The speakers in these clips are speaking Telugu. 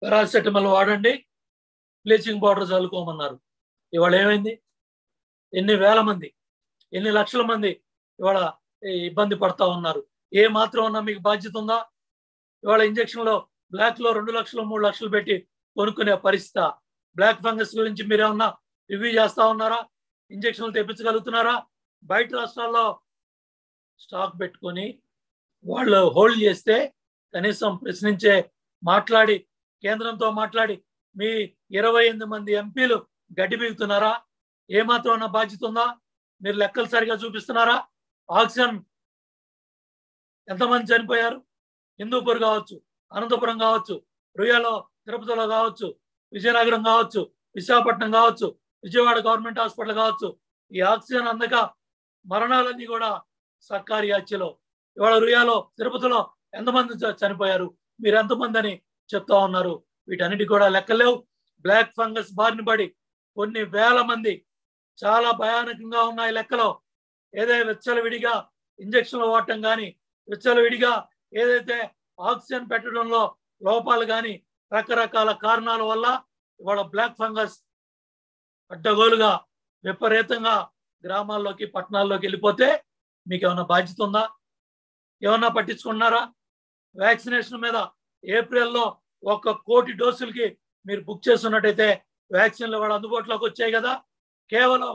పారాసెటమాల్ వాడండి బ్లీచింగ్ పౌడర్ చల్లుకోమన్నారు ఇవాళ ఏమైంది ఎన్ని వేల మంది ఎన్ని లక్షల మంది ఇవాళ ఈ ఇబ్బంది పడతా ఉన్నారు ఏ మాత్రం ఉన్నా మీకు బాధ్యత ఉందా ఇవాళ ఇంజక్షన్లో బ్లాక్ లో రెండు లక్షలు మూడు లక్షలు పెట్టి కొనుక్కునే పరిస్థితి బ్లాక్ ఫంగస్ గురించి మీరేమన్నా రివ్యూ చేస్తా ఉన్నారా ఇంజక్షన్లు తెప్పించగలుగుతున్నారా బయట రాష్ట్రాల్లో స్టాక్ పెట్టుకొని వాళ్ళు హోల్డ్ చేస్తే కనీసం ప్రశ్నించే మాట్లాడి కేంద్రంతో మాట్లాడి మీ ఇరవై ఎనిమిది మంది ఎంపీలు గడ్డి బిగుతున్నారా ఏమాత్రం ఉన్న బాధ్యత ఉందా మీరు లెక్కలు సరిగా చూపిస్తున్నారా ఆక్సిజన్ ఎంతమంది చనిపోయారు హిందూపూర్ కావచ్చు అనంతపురం కావచ్చు రుయాలో తిరుపతిలో కావచ్చు విజయనగరం కావచ్చు విశాఖపట్నం కావచ్చు విజయవాడ గవర్నమెంట్ హాస్పిటల్ కావచ్చు ఈ ఆక్సిజన్ అందక మరణాలన్నీ కూడా సర్కారీ హత్యలో ఇవాళ రుయాలో తిరుపతిలో ఎంతమంది చ- చనిపోయారు మీరు ఎంతమంది అని చెప్తా ఉన్నారు వీటన్నిటి కూడా లెక్కలేవు బ్లాక్ ఫంగస్ బారిన పడి కొన్ని వేల మంది చాలా భయానకంగా ఉన్నాయి లెక్కలో ఏదైతే విచ్చలవిడిగా ఇంజక్షన్లు వాడటం కానీ విచ్చలవిడిగా ఏదైతే ఆక్సిజన్ పెట్టడంలో లోపాలు కానీ రకరకాల కారణాల వల్ల ఇవాళ బ్లాక్ ఫంగస్ అడ్డగోలుగా విపరీతంగా గ్రామాల్లోకి పట్టణాల్లోకి వెళ్ళిపోతే మీకు ఏమైనా బాధ్యత ఉందా ఏమన్నా పట్టించుకున్నారా వ్యాక్సినేషన్ మీద ఏప్రిల్లో ఒక కోటి డోసులకి మీరు బుక్ చేస్తున్నట్టయితే వ్యాక్సిన్లు కూడా అందుబాటులోకి వచ్చాయి కదా కేవలం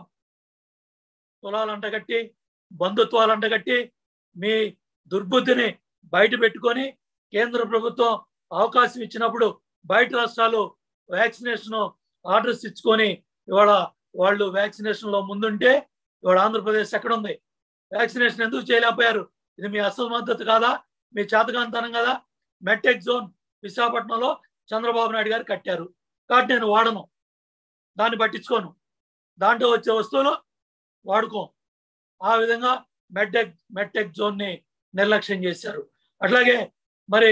కులాలు అంటగట్టి బంధుత్వాలు అంటగట్టి మీ దుర్బుద్ధిని బయట పెట్టుకొని కేంద్ర ప్రభుత్వం అవకాశం ఇచ్చినప్పుడు బయట రాష్ట్రాలు వ్యాక్సినేషన్ ఆర్డర్స్ ఇచ్చుకొని ఇవాళ వాళ్ళు వ్యాక్సినేషన్ లో ముందుంటే ఇవాళ ఆంధ్రప్రదేశ్ ఎక్కడ ఉంది వ్యాక్సినేషన్ ఎందుకు చేయలేకపోయారు ఇది మీ అసమర్థత కాదా మీ చేతకాంతనం కదా మెట్టెక్ జోన్ విశాఖపట్నంలో చంద్రబాబు నాయుడు గారు కట్టారు కాబట్టి నేను వాడను దాన్ని పట్టించుకోను దాంట్లో వచ్చే వస్తువులు వాడుకో ఆ విధంగా మెట్టెక్ మెట్టెక్ జోన్ ని నిర్లక్ష్యం చేశారు అట్లాగే మరి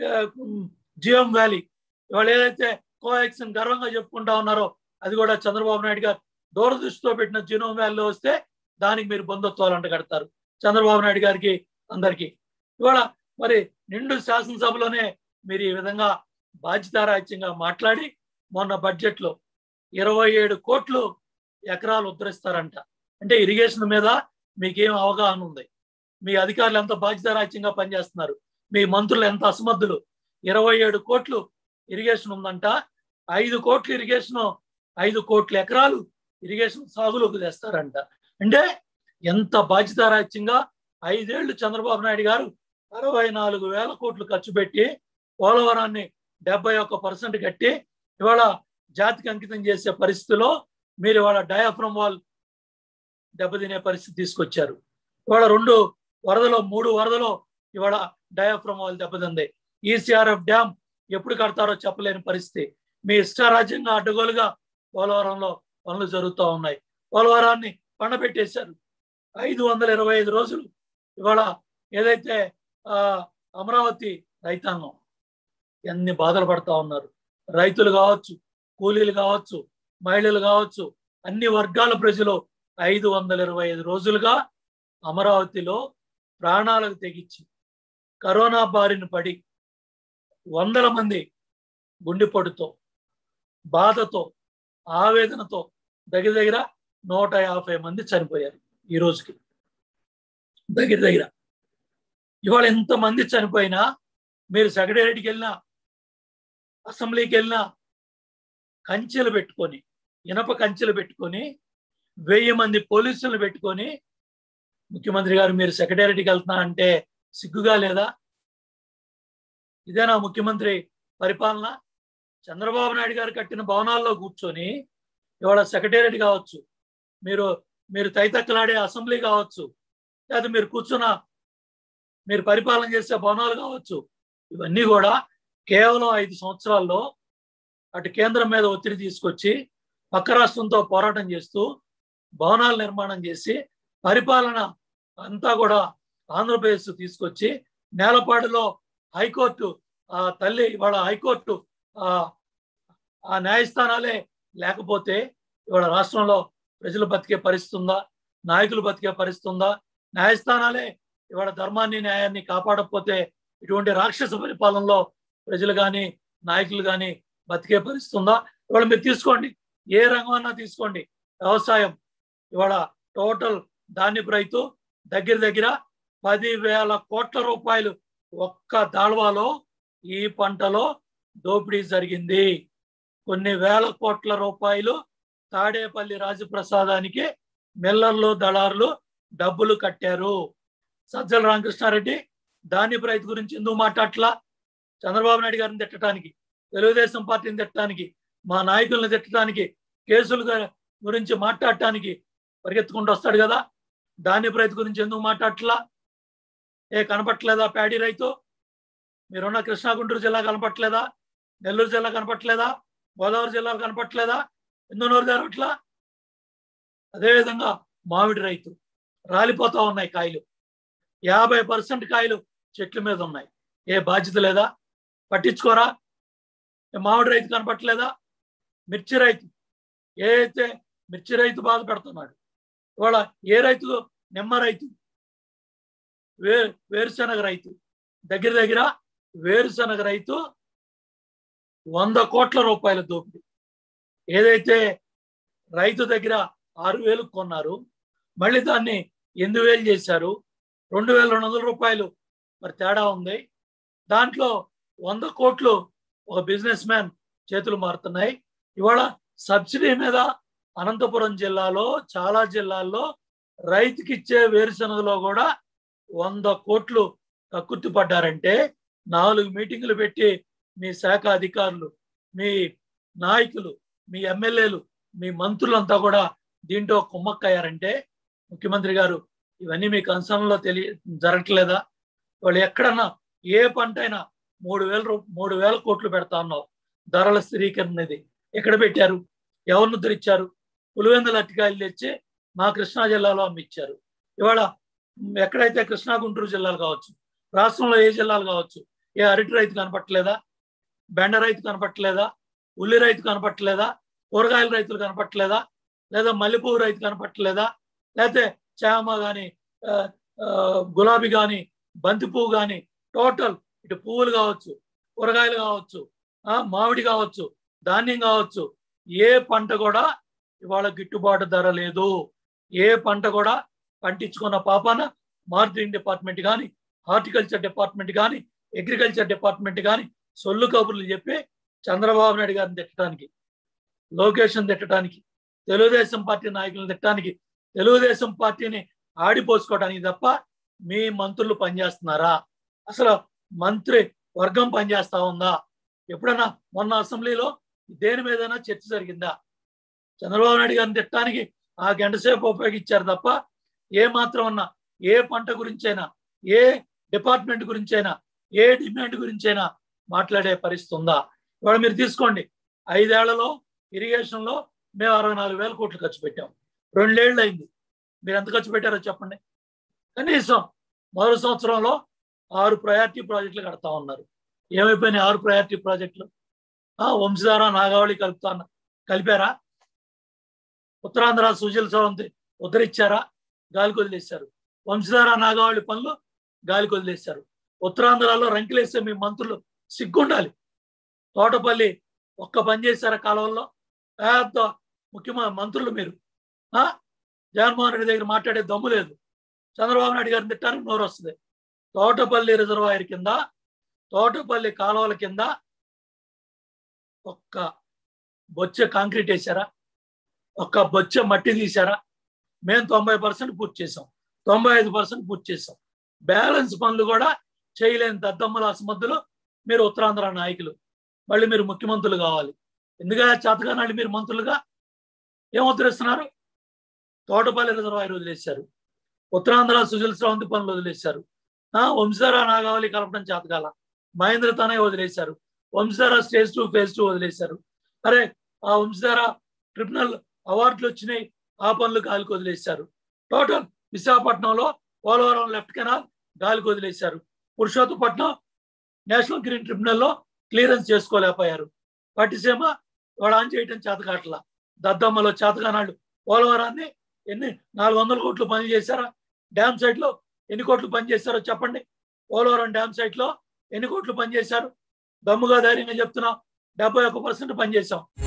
జియోమ్ వ్యాలీ ఇవాళ ఏదైతే కోవాక్సిన్ గర్వంగా చెప్పుకుంటా ఉన్నారో అది కూడా చంద్రబాబు నాయుడు గారు దూరదృష్టితో పెట్టిన జినోమ్ వ్యాలీలో వస్తే దానికి మీరు బంధుత్వాలు అంట కడతారు చంద్రబాబు నాయుడు గారికి అందరికీ ఇవాళ మరి నిండు శాసనసభలోనే మీరు ఈ విధంగా బాధ్యతారాజ్యంగా మాట్లాడి మొన్న బడ్జెట్ లో ఇరవై ఏడు కోట్లు ఎకరాలు ఉద్ధరిస్తారంట అంటే ఇరిగేషన్ మీద మీకేం అవగాహన ఉంది మీ అధికారులు ఎంత బాధ్యతారాజ్యంగా పనిచేస్తున్నారు మీ మంత్రులు ఎంత అసమర్థులు ఇరవై ఏడు కోట్లు ఇరిగేషన్ ఉందంట ఐదు కోట్లు ఇరిగేషన్ ఐదు కోట్ల ఎకరాలు ఇరిగేషన్ సాగులోకి తెస్తారంట అంటే ఎంత బాధ్యతారాజ్యంగా ఐదేళ్లు చంద్రబాబు నాయుడు గారు అరవై నాలుగు వేల కోట్లు ఖర్చు పెట్టి పోలవరాన్ని డెబ్బై ఒక్క పర్సెంట్ కట్టి ఇవాళ జాతికి అంకితం చేసే పరిస్థితిలో మీరు ఇవాళ డయాఫ్రమ్ వాల్ దెబ్బతినే పరిస్థితి తీసుకొచ్చారు ఇవాళ రెండు వరదలో మూడు వరదలో ఇవాళ డయాఫ్రమ్ వాల్ దెబ్బతింది ఈసీఆర్ఎఫ్ డ్యామ్ ఎప్పుడు కడతారో చెప్పలేని పరిస్థితి మీ ఇష్టారాజ్యంగా అడ్డగోలుగా పోలవరంలో పనులు జరుగుతూ ఉన్నాయి పోలవరాన్ని పండబెట్టేశారు ఐదు వందల ఇరవై ఐదు రోజులు ఇవాళ ఏదైతే ఆ అమరావతి రైతాంగం ఎన్ని బాధలు పడతా ఉన్నారు రైతులు కావచ్చు కూలీలు కావచ్చు మహిళలు కావచ్చు అన్ని వర్గాల ప్రజలు ఐదు వందల ఇరవై ఐదు రోజులుగా అమరావతిలో ప్రాణాలకు తెగించి కరోనా బారిన పడి వందల మంది గుండెపోటుతో బాధతో ఆవేదనతో దగ్గర దగ్గర నూట యాభై మంది చనిపోయారు ఈ రోజుకి దగ్గర దగ్గర ఇవాళ ఎంతమంది చనిపోయినా మీరు సెక్రటేరియట్కి వెళ్ళినా అసెంబ్లీకి వెళ్ళినా కంచెలు పెట్టుకొని ఇనప కంచెలు పెట్టుకొని వెయ్యి మంది పోలీసులు పెట్టుకొని ముఖ్యమంత్రి గారు మీరు సెక్రటేరియట్కి వెళ్తున్నా అంటే సిగ్గుగా లేదా ఇదేనా ముఖ్యమంత్రి పరిపాలన చంద్రబాబు నాయుడు గారు కట్టిన భవనాల్లో కూర్చొని ఇవాళ సెక్రటేరియట్ కావచ్చు మీరు మీరు తైతక్కలాడే అసెంబ్లీ కావచ్చు లేదా మీరు కూర్చున్న మీరు పరిపాలన చేసే భవనాలు కావచ్చు ఇవన్నీ కూడా కేవలం ఐదు సంవత్సరాల్లో అటు కేంద్రం మీద ఒత్తిడి తీసుకొచ్చి పక్క రాష్ట్రంతో పోరాటం చేస్తూ భవనాల నిర్మాణం చేసి పరిపాలన అంతా కూడా ఆంధ్రప్రదేశ్ తీసుకొచ్చి నేలపాడులో హైకోర్టు ఆ తల్లి ఇవాళ హైకోర్టు ఆ ఆ న్యాయస్థానాలే లేకపోతే ఇవాళ రాష్ట్రంలో ప్రజలు బతికే పరిస్థితి ఉందా నాయకులు బతికే పరిస్థితి ఉందా న్యాయస్థానాలే ఇవాళ ధర్మాన్ని న్యాయాన్ని కాపాడకపోతే ఇటువంటి రాక్షస పరిపాలనలో ప్రజలు కానీ నాయకులు కానీ బతికే పరిస్థితి ఉందా ఇవాళ మీరు తీసుకోండి ఏ రంగం అన్నా తీసుకోండి వ్యవసాయం ఇవాళ టోటల్ ధాన్యపు రైతు దగ్గర దగ్గర పదివేల కోట్ల రూపాయలు ఒక్క దాళ్వాలో ఈ పంటలో దోపిడీ జరిగింది కొన్ని వేల కోట్ల రూపాయలు తాడేపల్లి రాజప్రసాదానికి మిల్లర్లు దళారులు డబ్బులు కట్టారు సజ్జల రామకృష్ణారెడ్డి ధాన్యపు రైతు గురించి ఎందుకు మాట్లాడట్లా చంద్రబాబు నాయుడు గారిని తిట్టడానికి తెలుగుదేశం పార్టీని తిట్టడానికి మా నాయకుల్ని తిట్టడానికి కేసులు గా- గురించి మాట్లాడటానికి పరిగెత్తుకుంటూ వస్తాడు కదా ధాన్యపు రైతు గురించి ఎందుకు మాట్లాడట్లా ఏ కనపట్లేదా ప్యాడీ రైతు మీరున్న కృష్ణా గుంటూరు జిల్లా కనపట్లేదా నెల్లూరు జిల్లా కనపట్లేదా గోదావరి జిల్లాలు కనపట్లేదా ఎందుకు నోరు తెరవట్లా అదేవిధంగా మామిడి రైతు రాలిపోతా ఉన్నాయి కాయలు యాభై పర్సెంట్ కాయలు చెట్ల మీద ఉన్నాయి ఏ బాధ్యత లేదా పట్టించుకోరా ఏ మామిడి రైతు కనపట్లేదా మిర్చి రైతు ఏ అయితే మిర్చి రైతు బాధ పెడుతున్నాడు ఇవాళ ఏ రైతు నిమ్మ రైతు వే వేరుశనగ రైతు దగ్గర దగ్గర వేరుశనగ రైతు వంద కోట్ల రూపాయల దోపిడీ ఏదైతే రైతు దగ్గర ఆరు వేలు కొన్నారు మళ్ళీ దాన్ని ఎనిమిది వేలు చేశారు రెండు వేల రెండు వందల రూపాయలు మరి తేడా ఉంది దాంట్లో వంద కోట్లు ఒక బిజినెస్ మ్యాన్ చేతులు మారుతున్నాయి ఇవాళ సబ్సిడీ మీద అనంతపురం జిల్లాలో చాలా జిల్లాల్లో రైతుకి ఇచ్చే వేరుశనగలో కూడా వంద కోట్లు కక్కుర్తి పడ్డారంటే నాలుగు మీటింగులు పెట్టి మీ శాఖ అధికారులు మీ నాయకులు మీ ఎమ్మెల్యేలు మీ మంత్రులంతా కూడా దీంట్లో కుమ్మక్కయ్యారంటే ముఖ్యమంత్రి గారు ఇవన్నీ మీ కన్సర్న్లో తెలియ జరగట్లేదా వాళ్ళు ఎక్కడన్నా ఏ పంట అయినా మూడు వేల రూ మూడు వేల కోట్లు పెడతా ఉన్నావు ధరల స్థిరీకరణ అనేది ఎక్కడ పెట్టారు ఎవరిని ధరిచ్చారు పులివెందుల అట్టికాయలు తెచ్చి మా కృష్ణా జిల్లాలో అమ్మిచ్చారు ఇవాళ మ్, ఎక్కడైతే కృష్ణా గుంటూరు జిల్లాలు కావచ్చు రాష్ట్రంలో ఏ జిల్లాలు కావచ్చు ఏ అరటి రైతు కనపట్లేదా బెండ రైతు కనపట్లేదా ఉల్లి రైతు కనపట్లేదా కూరగాయల రైతులు కనపట్లేదా లేదా మల్లెపువ్వు రైతు కనపట్లేదా లేకపోతే చామ కానీ గులాబీ కానీ బంతి పువ్వు కానీ టోటల్ ఇటు పువ్వులు కావచ్చు కూరగాయలు కావచ్చు ఆ, మామిడి కావచ్చు ధాన్యం కావచ్చు ఏ పంట కూడా ఇవాళ గిట్టుబాటు ధర లేదు ఏ పంట కూడా పండించుకున్న పాపాన మార్కెటింగ్ డిపార్ట్మెంట్ కానీ హార్టికల్చర్ డిపార్ట్మెంట్ కానీ అగ్రికల్చర్ డిపార్ట్మెంట్ కానీ సొల్లు కబుర్లు చెప్పి చంద్రబాబు నాయుడు గారిని తిట్టడానికి లోకేషన్ తిట్టడానికి తెలుగుదేశం పార్టీ నాయకులను తిట్టడానికి తెలుగుదేశం పార్టీని ఆడిపోసుకోవడానికి తప్ప మీ మంత్రులు పనిచేస్తున్నారా అసలు మంత్రి వర్గం పనిచేస్తా ఉందా ఎప్పుడన్నా మొన్న అసెంబ్లీలో దేని మీదైనా చర్చ జరిగిందా చంద్రబాబు నాయుడు గారిని తిట్టడానికి ఆ గంట సేపు ఉపయోగించారు తప్ప ఏ మాత్రం అన్నా ఏ పంట గురించైనా ఏ డిపార్ట్మెంట్ గురించైనా ఏ డిమాండ్ గురించైనా మాట్లాడే పరిస్థితి ఉందా ఇవాళ మీరు తీసుకోండి ఐదేళ్లలో ఇరిగేషన్ లో మేము అరవై నాలుగు వేల కోట్లు ఖర్చు పెట్టాం రెండేళ్ళు అయింది మీరు ఎంత ఖర్చు పెట్టారో చెప్పండి కనీసం మొదటి సంవత్సరంలో ఆరు ప్రయారిటీ ప్రాజెక్టులు కడతా ఉన్నారు ఏమైపోయినాయి ఆరు ప్రయారిటీ ప్రాజెక్టులు ఆ వంశధార నాగావళి కలుపుతా ఉన్నా- కలిపారా ఉత్తరాంధ్ర సుజల సవంతి ఉద్ధరించారా గాలికి వదిలేశారు వంశధార నాగావళి పనులు గాలికి వదిలేశారు ఉత్తరాంధ్రలో రంకిలేసే మీ మంత్రులు సిగ్గుండాలి తోటపల్లి ఒక్క పని చేశారా కాలువల్లో పెద్ద ముఖ్యమైన మంత్రులు మీరు ఆ జగన్మోహన్ రెడ్డి దగ్గర మాట్లాడే దమ్ము లేదు చంద్రబాబు నాయుడు గారిని తిట్టానికి నోరు వస్తుంది తోటపల్లి రిజర్వాయర్ కింద తోటపల్లి కాలువల కింద ఒక్క బొచ్చ కాంక్రీట్ వేశారా ఒక్క బొచ్చ మట్టి తీశారా మేము తొంభై పర్సెంట్ పూర్తి చేసాం తొంభై ఐదు పర్సెంట్ పూర్తి చేసాం బ్యాలెన్స్ పనులు కూడా చేయలేని దద్దమ్మల అసమర్థులు మీరు ఉత్తరాంధ్ర నాయకులు మళ్ళీ మీరు ముఖ్యమంత్రులు కావాలి ఎందుకంటే చేతగానాళ్ళు మీరు మంత్రులుగా ఏం ఉద్ధరిస్తున్నారు తోటపల్లి రిజర్వాయర్ వదిలేశారు ఉత్తరాంధ్ర సుజల స్రవంతి పనులు వదిలేశారు ఆ వంశధార నాగావళి కలపడం చేతకాల మహేంద్ర తనయ్య వదిలేశారు Vamsadhara stage two phase two వదిలేశారు అరే ఆ వంశధార ట్రిబ్యునల్ అవార్డులు వచ్చినాయి ఆ పనులు గాలికి వదిలేశారు టోటల్ విశాఖపట్నంలో పోలవరం లెఫ్ట్ కెనాల్ గాలికి వదిలేశారు పురుషోత్తపట్నం నేషనల్ గ్రీన్ ట్రిబ్యునల్లో క్లియరెన్స్ చేసుకోలేకపోయారు పట్టిసీమ వాడు ఆన్ చేయటం చేతకాట్ల దద్దమ్మలో చేతకానాళ్ళు పోలవరాన్ని ఎన్ని నాలుగు వందల కోట్లు పని చేశారా డ్యామ్ సైట్ లో ఎన్ని కోట్లు పని చేశారో చెప్పండి పోలవరం డ్యామ్ సైట్ లో ఎన్ని కోట్లు పని చేశారు దమ్ముగా ధైర్యంగా చెప్తున్నా డెబ్బై ఒక్క పర్సెంట్ పనిచేసాం